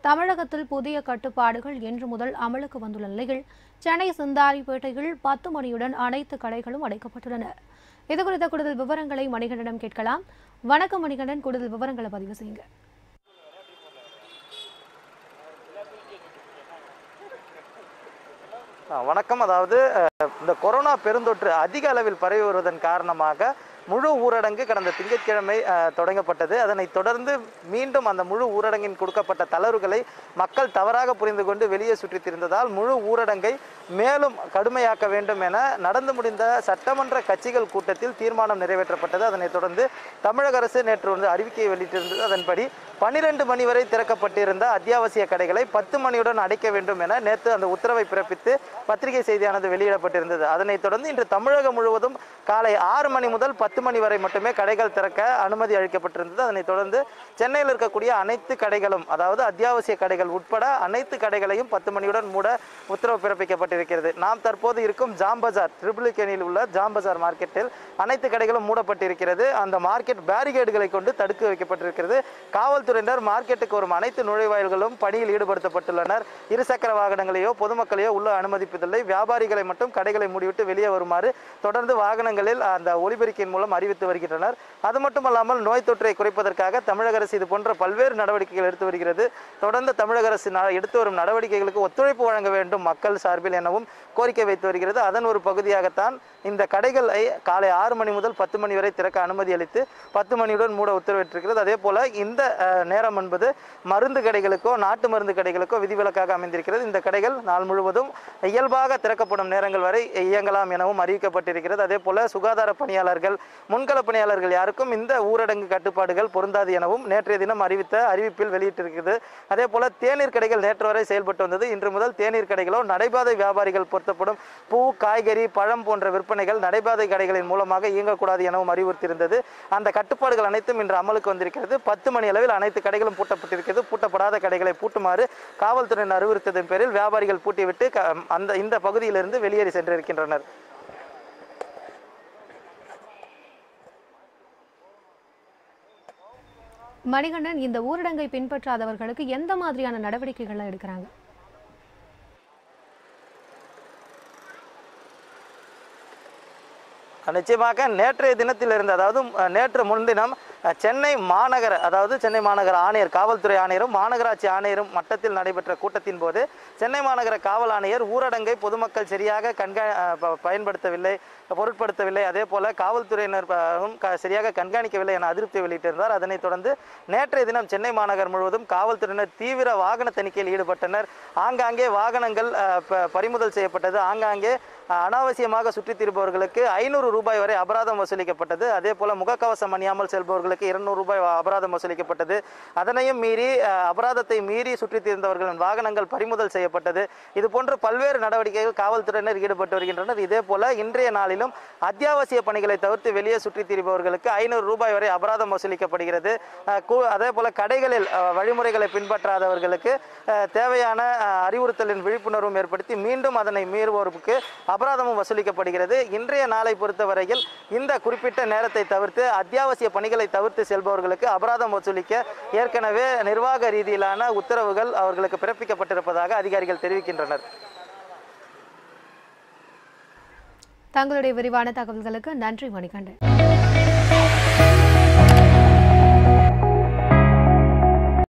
தமிழகத்தில் புதிய கட்டுப்பாடுகள் இன்று முதல் அமலுக்கு வந்துள்ள நிலையில் சென்னை சிந்தாரிப்பேட்டையில் பத்து மணியுடன் அனைத்து கடைகளும் அடைக்கப்பட்டுள்ளன இதுகுறித்த கூடுதல் விவரங்களை மணிகண்டனிடம் கேட்கலாம் வணக்கம் மணிகண்டன் கூடுதல் விவரங்களை பதிவு செய்யுங்க ஆ, வணக்கம் அதாவது அஹ், இந்த கொரோனா பெருந்தொற்று அதிக அளவில் பரவி வருவதன் காரணமாக முழு ஊரடங்கு கடந்த திங்கட்கிழமை அஹ், தொடங்கப்பட்டது அதனைத் தொடர்ந்து மீண்டும் அந்த முழு ஊரடங்கின் கொடுக்கப்பட்ட தளர்வுகளை மக்கள் தவறாக புரிந்து கொண்டு வெளியே சுற்றித் திரிந்ததால் முழு ஊரடங்கை மேலும் கடுமையாக்க வேண்டும் என நடந்து முடிந்த சட்டமன்ற கட்சிகள் கூட்டத்தில் தீர்மானம் நிறைவேற்றப்பட்டது அதனைத் தொடர்ந்து தமிழக அரசு நேற்று வந்து அறிவிக்கையை வெளியிட்டிருந்தது அதன்படி பன்னிரண்டு மணி வரை திறக்கப்பட்டிருந்த அத்தியாவசிய கடைகளை பத்து மணியுடன் அடைக்க வேண்டும் என நேற்று அந்த உத்தரவை பிறப்பித்து பத்திரிகை செய்தியானது வெளியிடப்பட்டிருந்தது அதனைத் தொடர்ந்து இன்று தமிழகம் முழுவதும் காலை ஆறு மணி முதல் பத்து மணி வரை மட்டுமே கடைகள் திறக்க அனுமதி அளிக்கப்பட்டிருந்தது அதனைத் தொடர்ந்து சென்னையில் இருக்கக்கூடிய அனைத்து கடைகளும் அதாவது அத்தியாவசிய கடைகள் உட்பட அனைத்து கடைகளையும் பத்து மணியுடன் மூட உத்தரவு பிறப்பிக்கப்பட்டிருக்கிறது நாம் தற்போது இருக்கும் ஜாம் பஜார் ட்ரிபிளிகேணியில் உள்ள ஜாம் பஜார் மார்க்கெட்டில் அனைத்து கடைகளும் மூடப்பட்டிருக்கிறது அந்த மார்க்கெட் பேரிகேடுகளை கொண்டு தடுத்து வைக்கப்பட்டிருக்கிறது காவல்துறையினர் மார்க்கெட்டுக்கு வரும் அனைத்து நுழைவாயில்களும் பணியில் ஈடுபடுத்தப்பட்டுள்ளனர் இருசக்கர வாகனங்களையோ பொதுமக்களையோ உள்ள அனுமதிப்பதில்லை வியாபாரிகளை மட்டும் கடைகளை மூடிவிட்டு வெளியே வருமாறு தொடர்ந்து வாகனங்களில் அந்த ஒலிபெருக்கியின் மூலம் அறிவித்து வருகின்றனர் அது மட்டுமல்லாமல் நோய் தொற்றை குறைப்பதற்காக தமிழக அரசு இது போன்ற பல்வேறு நடவடிக்கைகள் எடுத்து வருகிறது தொடர்ந்து தமிழக அரசு ந- எடுத்து வரும் நடவடிக்கைகளுக்கு ஒத்துழைப்பு வழங்க வேண்டும் மக்கள் சார்பில் எனவும் கோரிக்கை வைத்து வருகிறது அதன் ஒரு பகுதியாகத்தான் இந்த கடைகளை காலை ஆறு மணி முதல் பத்து மணி வரை திறக்க அனுமதி அளித்து பத்து மணியுடன் மூட உத்தரவிட்டிருக்கிறது அதே போல இந்த அஹ், நேரம் என்பது மருந்து கடைகளுக்கோ நாட்டு மருந்து கடைகளுக்கோ விதிவிலக்காக அமைந்திருக்கிறது இந்த கடைகள் நாள் முழுவதும் இயல்பாக திறக்கப்படும் நேரங்கள் வரை இயங்கலாம் எனவும் அறிவிக்கப்பட்டிருக்கிறது அதே போல சுகாதார பணியாளர்கள் முன்கள பணியாளர்கள் யாருக்கும் இந்த ஊரடங்கு கட்டுப்பாடுகள் பொருந்தாது எனவும் நேற்றைய தினம் அறிவித்த அறிவிப்பில் வெளியிட்டிருக்கிறது அதே போல தேநீர் கடைகள் நேற்று வரை செயல்பட்டு வந்தது இன்று முதல் தேநீர் கடைகளோ நடைபாதை வியாபாரிகள் பொருத்தப்படும் பூ காய்கறி பழம் போன்ற விற்பனைகள் நடைபாதை கடைகளின் மூலமாக இயங்கக்கூடாது எனவும் அறிவுறுத்தியிருந்தது அந்த கட்டுப்பாடுகள் அனைத்தும் இன்று அமலுக்கு வந்திருக்கிறது பத்து மணி அளவில் அனைத்து கடைகளும் பூட்டப்பட்டிருக்கிறது பூட்டப்படாத கடைகளை பூட்டுமாறு காவல்துறையினர் அறிவுறுத்ததன் பேரில் வியாபாரிகள் பூட்டிவிட்டு க- அந்த இந்த பகுதியிலிருந்து வெளியேறி சென்றிருக்கின்றனர் மணிகண்டன் இந்த ஊரடங்கை பின்பற்றாதவர்களுக்கு எந்த மாதிரியான நடவடிக்கைகள்லாம் எடுக்கிறாங்க நிச்சயமாக நேற்றைய தினத்திலிருந்து அதாவது அஹ், நேற்று முன்தினம் அஹ், சென்னை மாநகர அதாவது சென்னை மாநகர ஆணையர் காவல்துறை ஆணையரும் மாநகராட்சி ஆணையரும் மட்டத்தில் நடைபெற்ற கூட்டத்தின் போது சென்னை மாநகர காவல் ஆணையர் ஊரடங்கை பொதுமக்கள் சரியாக கண்கா அஹ், ப- பயன்படுத்தவில்லை பொருட்படுத்தவில்லை அதே போல காவல்துறையினர் ப- வும் க- சரியாக கண்காணிக்கவில்லை என அதிருப்தி வெளியிட்டிருந்தார் அதனைத் தொடர்ந்து நேற்றைய தினம் சென்னை மாநகர் முழுவதும் காவல்துறையினர் தீவிர வாகன தணிக்கையில் ஈடுபட்டனர் ஆங்காங்கே வாகனங்கள் அஹ், ப- பறிமுதல் செய்யப்பட்டது ஆங்காங்கே அஹ், அனாவசியமாக சுற்றித் திரிபவர்களுக்கு ஐநூறு ரூபாய் வரை அபராதம் வசூலிக்கப்பட்டது அதே போல முகக்கவசம் அணியாமல் செல்பவர்களுக்கு இருநூறு ரூபாய் அபராதம் வசூலிக்கப்பட்டது அதனையும் மீறி அஹ், அபராதத்தை மீறி சுற்றித் திரிந்தவர்களின் வாகனங்கள் பறிமுதல் செய்யப்பட்டது இது போன்ற பல்வேறு நடவடிக்கைகள் காவல்துறையினர் ஈடுபட்டு வருகின்றனர் இதே போல இன்றைய நாளிலும் அத்தியாவசிய பணிகளை தவிர்த்து வெளியே சுற்றித் திரிபவர்களுக்கு ஐநூறு ரூபாய் வரை அபராதம் வசூலிக்கப்படுகிறது அஹ், கு- அதே போல கடைகளில் அஹ், வழிமுறைகளை பின்பற்றாதவர்களுக்கு அஹ், தேவையான அஹ், அறிவுறுத்தலின் விழிப்புணர்வும் ஏற்படுத்தி மீண்டும் அதனை மீறுவோருக்கு அபராதமும் வசூலிக்கப்படுகிறது இன்றைய நாளை பொறுத்தவரையில் இந்த குறிப்பிட்ட நேரத்தை தவிர்த்து அத்தியாவசிய பணிகளை தவிர்த்து செல்பவர்களுக்கு அபராதம் வசூலிக்க ஏற்கனவே நிர்வாக ரீதியிலான உத்தரவுகள் அவர்களுக்கு பிறப்பிக்கப்பட்டிருப்பதாக அதிகாரிகள் தெரிவிக்கின்றனர் தங்களுடைய விரிவான தகவல்களுக்கு நன்றி மணிகண்டன்